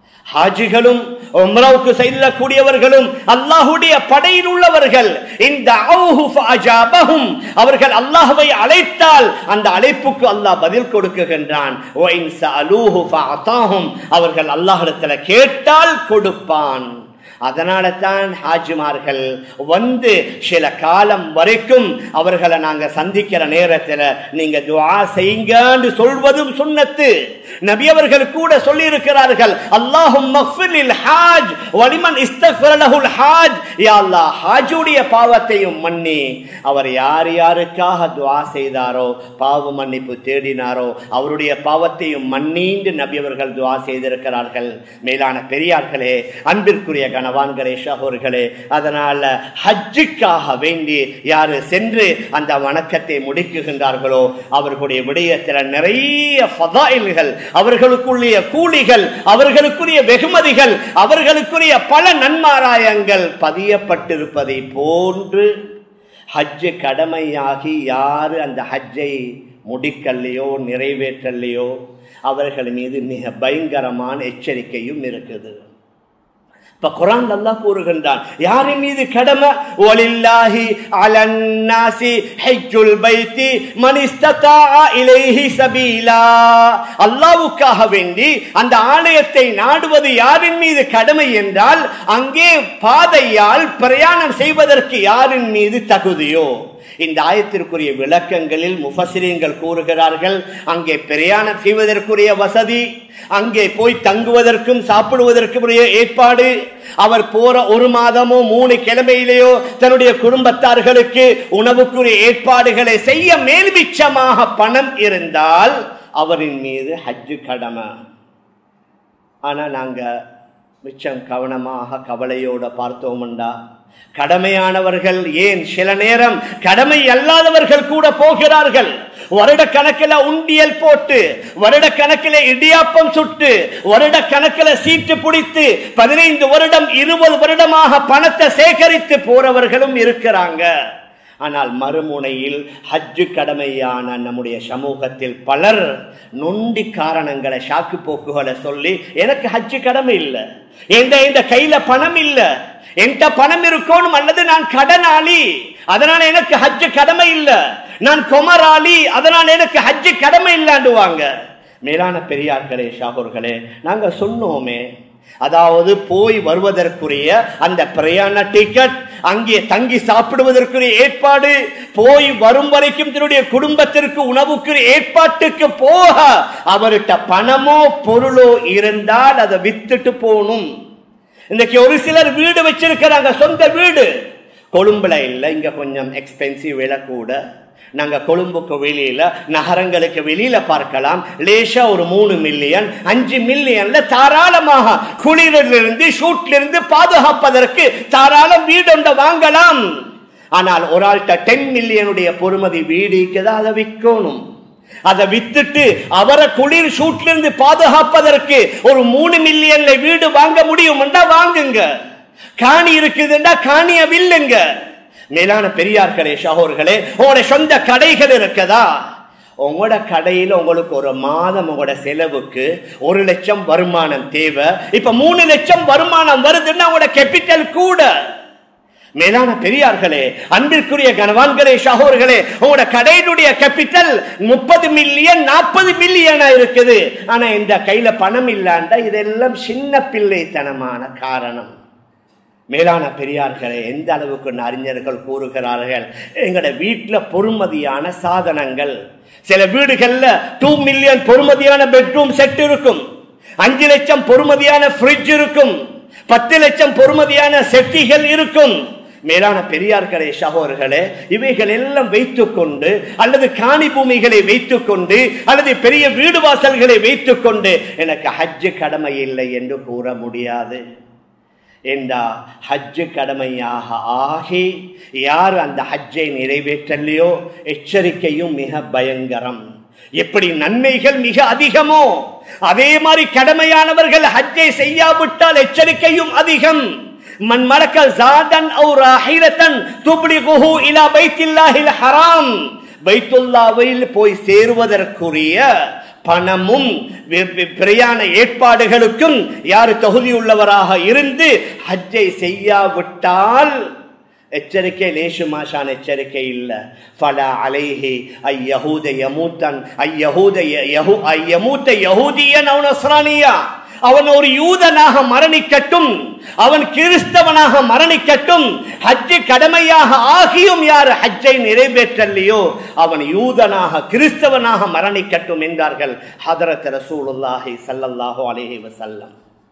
ஹாஜிகளும் உம்ராவுக்கு செல்லக்கூடியவர்களும் அல்லாஹுடைய படையில் உள்ளவர்கள் இந்த அஜாபஹும் அவர்கள் அல்லாஹ்வை அழைத்தால் அந்த அழைப்புக்கு அல்லாஹ் பதில் கொடுக்குகின்றான் "வ இன் சஅலூஹு ஃபஅதாஹும்." அவர்கள் அல்லாஹ்விடத்தில் கேட்டால் கொடுப்பான் அதனால தான் ஹாஜிமார்கள் வந்து சில காலம் வரைக்கும் அவர்களை நாங்க சந்திக்கிற நேரத்தில் நீங்க துஆ செய்யுங்கன்னு சொல்வதும் சுன்னத்து நபி அவர்கள் கூட சொல்லி இருக்கிறார்கள் அல்லாஹும் மஃபிலில் ஹாஜ் வலிமன் இஸ்தக்ஃபர லஹுல் ஹாஜ் யா அல்லாஹ் ஹாஜுடைய பாவத்தையும் மன்னி அவர் யார் யாருக்காக துஆ செய்தாரோ பாவ மன்னிப்பு தேடினாரோ அவருடைய பாவத்தையும் மன்னிந்து நபி அவர்கள் துஆ செய்திருக்கிறார்கள் மேலான பெரியார்களே அன்பிற்குரிய கணவான்களே ஷஹோர்களே அதனால ஹஜ்ஜுக்காக வேண்டி யாரு சென்று அந்த வணக்கத்தை முடிக்குகின்றார்களோ அவர்களுடைய விடயத்தில் நிறைய ஃபதாயில்கள் அவர்களுக்குரிய கூலிகள் அவர்களுக்குரிய வெகுமதிகள் அவர்களுக்குரிய பல நன்மாராயங்கள் பதியப்பட்டிருப்பதை போன்று ஹஜ்ஜு கடமையாகி யாரு அந்த ஹஜ்ஜை முடிக்கலையோ நிறைவேற்றலையோ அவர்கள் மீது மிக பயங்கரமான எச்சரிக்கையும் இருக்குது இப்ப குரான் அல்லாஹ் கூறுகின்றான் யாரின் மீது கடமை வலில்லாஹி அலன்னாசி ஹஜ்ஜுல் பைத்தி மன் இஸ்ததா இலைஹி சபீலா அல்லாஹ்வுக்காக வேண்டி அந்த ஆலயத்தை நாடுவது யாரின் மீது கடமை என்றால் அங்கே பாதையால் பிரயாணம் செய்வதற்கு யாரின் மீது தகுதியோ இந்த ஆயத்திற்குரிய விளக்கங்களில் முஃபசிரியங்கள் கூறுகிறார்கள் அங்கே பிரயாணம் செய்வதற்குரிய வசதி அங்கே போய் தங்குவதற்கும் சாப்பிடுவதற்கும் உரிய ஏற்பாடு அவர் போற ஒரு மாதமோ மூணு கிழமையிலேயோ தன்னுடைய குடும்பத்தார்களுக்கு உணவுக்குரிய ஏற்பாடுகளை செய்ய மேல்மிச்சமாக பணம் இருந்தால் அவரின் மீது ஹஜ்ஜு கடமை ஆனா நாங்க மிச்சம் கவனமாக கவலையோட பார்த்தோம்டா கடமையானவர்கள் ஏன் சில நேரம் கடமை அல்லாதவர்கள் கூட போகிறார்கள் வருட கணக்கில் உண்டியல் போட்டு வருட கணக்கில் இடியாப்பம் சுட்டு வருட கணக்கில் சீட்டு பிடித்து பதினைந்து வருடம் இருபது வருடமாக பணத்தை சேகரித்து போறவர்களும் இருக்கிறாங்க ஆனால் மறுமுனையில் ஹஜ்ஜு கடமையான நம்முடைய சமூகத்தில் பலர் நொண்டி காரணங்களை சாக்கு போக்குகளை சொல்லி எனக்கு ஹஜ்ஜு கடமை இல்லை எந்த இந்த கையில பணம் இல்லை என்கிட்ட பணம் இருக்கணும் அல்லது நான் கடனாளி அதனால எனக்கு ஹஜ்ஜு கடமை இல்லை நான் கொமராளி அதனால எனக்கு ஹஜ்ஜு கடமை இல்லாண்டுவாங்க மேலான பெரியார்களே ஷாகூர்களே நாங்க சொன்னோமே அதாவது போய் வருவதற்குரிய அந்த பிரயாண டிக்கெட் அங்கே தங்கி சாப்பிடுவதற்குரிய ஏற்பாடு போய் வரும் வரைக்கும் தன்னுடைய குடும்பத்திற்கு உணவுக்குரிய ஏற்பாட்டுக்கு போக அவர்கிட்ட பணமோ பொருளோ இருந்தால் அதை வித்துட்டு போகணும் இன்னைக்கு ஒரு சிலர் வீடு வச்சிருக்கிறாங்க சொந்த வீடு கொழும்புல இல்லை இங்க கொஞ்சம் எக்ஸ்பென்சிவ் விலை கூட நாங்க கொழும்புக்கு வெளியில நகரங்களுக்கு வெளியில பார்க்கலாம் லேசா ஒரு மூணு மில்லியன் அஞ்சு மில்லியன்ல தாராளமாக குளிரிலிருந்து ஷூட்லிருந்து பாதுகாப்பதற்கு தாராளம் வீடு ஒன்றை வாங்கலாம் ஆனால் ஒரு ஆள்கிட்ட டென் மில்லியனுடைய பொறுமதி வீடுக்கு தான் அதை விற்கணும் அதை வித்துட்டு அவரை குளிர் ஷூட்ல இருந்து பாதுகாப்பதற்கு ஒரு மூணு மில்லியன்ல வீடு வாங்க முடியும் வாங்குங்க காணி இருக்குதுன்னா காணிய வில்லுங்க மேலான பெரியார்களே ஷஹோர்களே உங்களோட சொந்த கடைகள் இருக்குதா உங்களோட கடையில் உங்களுக்கு ஒரு மாதம் உங்களோட செலவுக்கு ஒரு லட்சம் வருமானம் தேவை இப்ப மூணு லட்சம் வருமானம் வருதுன்னா உங்களோட கேபிட்டல் கூட மேலான பெரியார்களே அன்பிற்குரிய கனவான்களே ஷஹோர்களே உங்களோட கடையினுடைய கேபிட்டல் முப்பது மில்லியன் நாற்பது மில்லியனா இருக்குது ஆனா இந்த கையில பணம் இல்லாண்டா இதெல்லாம் சின்ன பிள்ளைத்தனமான காரணம் மேலான பெரியார்களே எந்த அளவுக்கு அறிஞர்கள் கூறுகிறார்கள் எங்களோட வீட்டில் பொறுமதியான சாதனங்கள் சில வீடுகள்ல டூ மில்லியன் பொறுமதியான பெட்ரூம் செட் இருக்கும் அஞ்சு லட்சம் பொறுமதியான ஃப்ரிட்ஜ் இருக்கும் பத்து லட்சம் பொறுமதியான செட்டிகள் இருக்கும் மேலான பெரியார்களே சகோதரர்களே இவைகள் எல்லாம் வைத்துக்கொண்டு அல்லது காணி பூமிகளை வைத்துக்கொண்டு அல்லது பெரிய வீடு வாசல்களை வைத்துக்கொண்டு எனக்கு ஹஜ்ஜு கடமை இல்லை என்று கூற முடியாது என்றா ஹஜ்ஜு கடமையாக ஆகி யார் அந்த ஹஜ்ஜை நிறைவேற்றலையோ எச்சரிக்கையும் மிக பயங்கரம் எப்படி நன்மைகள் மிக அதிகமோ அதே மாதிரி கடமையானவர்கள் ஹஜ்ஜை செய்யாவிட்டால் எச்சரிக்கையும் அதிகம் மன் மலக்க ஜாதன் அவு ராஹிரத்தன் துப்ளிகுஹு இலா பைத்தில்லாஹில் ஹராம் பைத்துல்லாவில் போய் சேருவதற்குரிய பணமும் வி- வி- பிரயாண ஏற்பாடுகளுக்கும் யார் தகுதியுள்ளவராக இருந்து ஹஜ்ஜை செய்யாவிட்டால் எச்சரிக்கை லேசு மாஷான் எச்சரிக்கை இல்ல ஃபல அலைஹி ஐயஹூத யமூத்தன் ஐயஹூத ய- யஹூ ஐயமூத்த யஹூதியன் அவன் நஸ்ரானியா அவன் ஒரு யூதனாக மரணிக்கட்டும் அவன் கிறிஸ்தவனாக மரணிக்கட்டும் ஹஜ்ஜு கடமையாக ஆகியும் யார் ஹஜ்ஜை நிறைவேற்றலையோ அவன் யூதனாக கிறிஸ்தவனாக மரணிக்கட்டும் என்றார்கள் ஹதரத் ரசூலுல்லாஹி ஸல்லல்லாஹு அலைஹி வஸல்லம்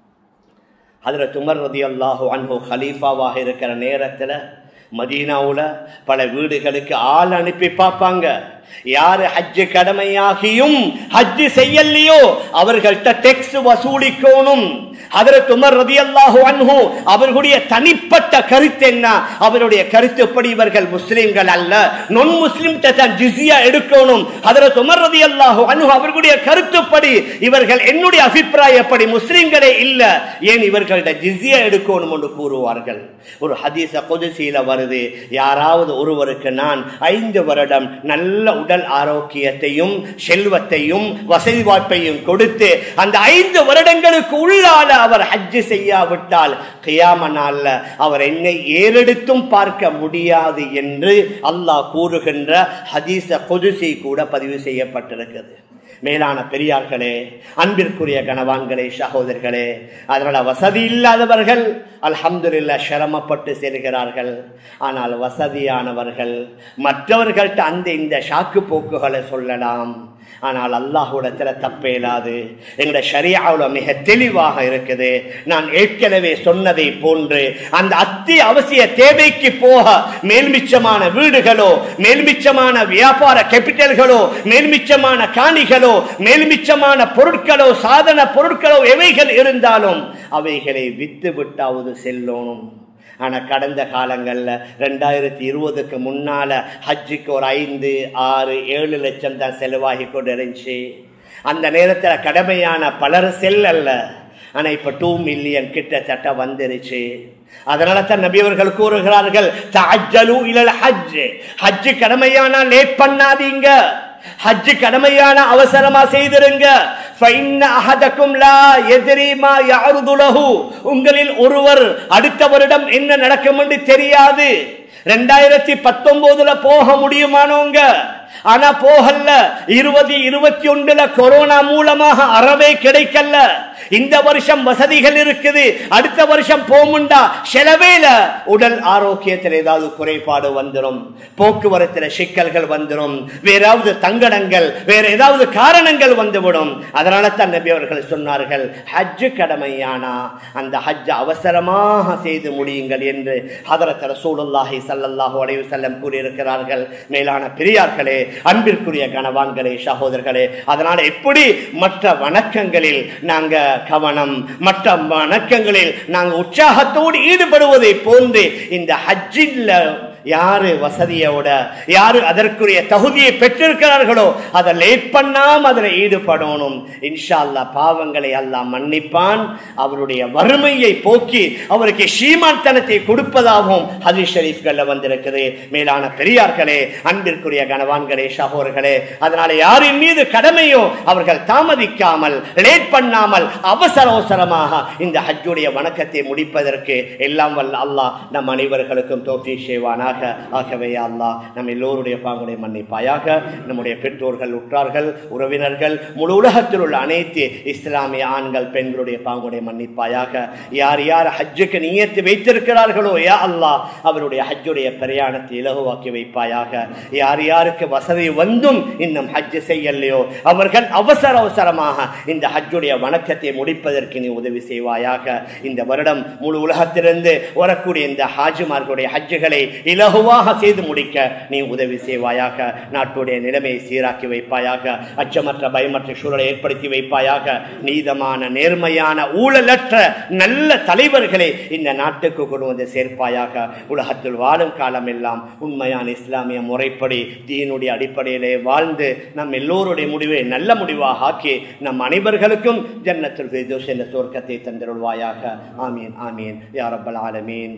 ஹதரத் உமர் ரதியல்லாஹு அன்ஹு ஹலீஃபாவாக இருக்கிற நேரத்தில் மதீனாவுல பல வீடுகளுக்கு ஆள் அனுப்பி பார்ப்பாங்க யாரு ஹஜ்ஜு கடமையாகியும் ஹஜ்ஜு செய்யலையோ அவர்கள்ட்ட டெக்ஸ் வசூலிக்கணும் ஹதரத் உமர் ரதியல்லாஹு அன்ஹு அவர்களுடைய தனிப்பட்ட கருத்து என்ன அவருடைய கருத்துப்படி இவர்கள் முஸ்லிம்கள் அல்ல நொன் முஸ்லிம் தான் ஜிஸியா எடுக்கணும் ஹதரத் உமர் ரதியல்லாஹு அன்ஹு அவர்களுடைய கருத்துப்படி இவர்கள் என்னுடைய அபிப்பிராயப்படி முஸ்லிம்களே இல்ல ஏன் இவர்கள்ட்ட ஜிஸியா எடுக்கணும் என்று கூறுவார்கள் ஒரு ஹதீஸ கொதிசீல வருது யாராவது ஒருவருக்கு நான் ஐந்து வருடம் நல்ல உடல் ஆரோக்கியத்தையும் செல்வத்தையும் வசதி வாய்ப்பையும் கொடுத்து அந்த ஐந்து வருடங்களுக்கு உள்ளால அவர் ஹஜ்ஜு செய்யாவிட்டால் கியாம நாள்ல அவர் என்னை ஏறெடுத்தும் பார்க்க முடியாது என்று அல்லாஹ் கூறுகின்ற ஹதீஸ கொதுசி கூட பதிவு செய்யப்பட்டிருக்கிறது மேலான பெரியார்களே அன்பிற்குரிய கணவான்களே சகோதரர்களே அதனால வசதி இல்லாதவர்கள் அல்ஹம்துலில்லா சிரமப்பட்டு செல்கிறார்கள் ஆனால் வசதியானவர்கள் மற்றவர்கள்ட்ட அந்த இந்த சாக்கு போக்குகளை சொல்லலாம் ஆனால் அல்லாஹுடத்துல தப்பே இல்லாது எங்க ஷரியாவுல மிக தெளிவாக இருக்குது நான் ஏற்கனவே சொன்னதை போன்று அந்த அத்தி அவசிய தேவைக்கு போக மேல்மிச்சமான வீடுகளோ மேல்மிச்சமான வியாபார கேபிட்டல்களோ மேல்மிச்சமான காணிகளோ மேல்மிச்சமான பொருட்களோ சாதன பொருட்களோ எவைகள் இருந்தாலும் அவைகளை வித்து விட்டாவது செல்லணும் ஆனா கடந்த காலங்கள்ல ரெண்டாயிரத்தி இருபதுக்கு முன்னால ஹஜ்ஜுக்கு ஒரு ஐந்து ஆறு ஏழு லட்சம் தான் செலவாகி கொண்டு இருந்துச்சு அந்த நேரத்துல கடமையான பலர் செல்லல்ல ஆனா இப்ப டூ மில்லியன் கிட்டத்தட்ட வந்துருச்சு அதனால தான் நபி அவர்கள் கூறுகிறார்கள் தஅஜ்ஜலு இலல் ஹஜ் ஹஜ் கடமையானா லேட் பண்ணாதீங்க ஹஜ் கடமையான அவசரமா செய்திருங்க فإن أحدكم لا يدري ما يعرض له. உங்களில் ஒருவர் அடுத்த வருடம் என்ன நடக்கும் என்று தெரியாது ரெண்டாயிரத்தி பத்தொன்பதுல போக முடியுமானவங்க ஆனா போகல இருபது இருபத்தி ஒன்றுல கொரோனா மூலமாக அறவே கிடைக்கல இந்த வருஷம் வசதிகள் இருக்குது அடுத்த வருஷம் போமுண்டா செலவேல உடல் ஆரோக்கியத்தில் ஏதாவது குறைபாடு வந்துடும் போக்குவரத்துல சிக்கல்கள் வந்துடும் வேறாவது தங்கடங்கள் வேற ஏதாவது காரணங்கள் வந்துவிடும் அதனால தான் நபி அவர்கள் சொன்னார்கள் ஹஜ் கடமையானா அந்த ஹஜ் அவசரமாக செய்து முடியுங்கள் என்று ஹதரத் ரசூலுல்லாஹி ஸல்லல்லாஹு அலைஹி வஸல்லம் கூறியிருக்கிறார்கள் மேலான பெரியார்களே அன்பிற்குரிய கணவான்களே சகோதரர்களே அதனால எப்படி மற்ற வணக்கங்களில் நாங்க கவனம் மற்ற வணக்கங்களில் நாங்க உற்சாகத்தோடு ஈடுபடுவதை போன்று இந்த ஹஜ்ஜில் யாரு வசதியோட யாரு அதற்குரிய தகுதியை பெற்றிருக்கிறார்களோ அதை லேட் பண்ணாம அதில் ஈடுபடணும் இன்ஷா அல்லாஹ் பாவங்களை அல்லாஹ் மன்னிப்பான் அவருடைய வறுமையை போக்கி அவருக்கு ஷீமான்தனத்தை கொடுப்பதாகவும் ஹதீஸ் ஷரீஃப்கள்ல வந்திருக்குது மேலான பெரியார்களே அன்பிற்குரிய கணவான்களே சகோதரர்களே அதனால யாரின் மீது கடமையோ அவர்கள் தாமதிக்காமல் லேட் பண்ணாமல் அவசர அவசரமாக இந்த ஹஜ்ஜுடைய வணக்கத்தை முடிப்பதற்கு எல்லாம் வல்ல அல்லாஹ் நம் அனைவர்களுக்கும் தோஃபி செய்வானாக ஆகவே யா அல்லாஹ் நம் எல்லோருடைய பாங்குடைய மன்னிப்பாயாக நம்முடைய பெற்றோர்கள் உற்றார்கள் உறவினர்கள் முழு உலகத்தில் உள்ள அனைத்து இஸ்லாமிய ஆண்கள் பெண்களுடைய பாங்குடைய மன்னிப்பாயாக யார் யார் ஹஜ்ஜுக்கு நியத்து வைத்திருக்கிறார்களோ யா அல்லாஹ் அவருடைய ஹஜ்ஜுடைய பிரயாணத்தை இலகுவாக்கி வைப்பாயாக யார் யாருக்கு வசதி வந்தும் இன்னும் ஹஜ் செய்யலையோ அவர்கள் அவசர அவசரமாக இந்த ஹஜ்ஜுடைய வணக்கத்தை முடிப்பதற்கு நீ உதவி செய்வாயாக இந்த வருடம் முழு உலகத்திலிருந்து வரக்கூடிய இந்த ஹாஜிமார்களுடைய ஹஜ்ஜுகளை இலகுவாக செய்து முடிக்க நீ உதவி செய்வாயாக நாட்டுடைய நிலைமையை சீராக்கி வைப்பாயாக அச்சமற்ற பயமற்ற சூழலை ஏற்படுத்தி வைப்பாயாக நீதமான நேர்மையான ஊழலற்ற நல்ல தலைவர்களை இந்த நாட்டுக்கு கொண்டு வந்து சேர்ப்பாயாக உலகத்தில் வாழும் காலம் எல்லாம் உண்மையான இஸ்லாமிய முறைப்படி தீனுடைய அடிப்படையிலே வாழ்ந்து நம் எல்லோருடைய முடிவை நல்ல முடிவாக ஆக்கி நம் அனைவர்களுக்கும் ஜன்னத்தில் ஃபிர்தௌஸ் என்ற சொர்க்கத்தை தந்திருள்வாயாக ஆமீன் ஆமீன் யா ரப்பல் ஆலமீன்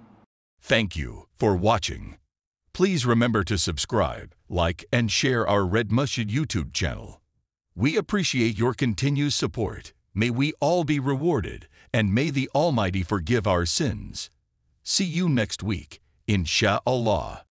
Thank you for watching. Please remember to subscribe, like, and share our Red Masjid YouTube channel. We appreciate your continued support. May we all be rewarded, and may the Almighty forgive our sins. See you next week, insha'Allah.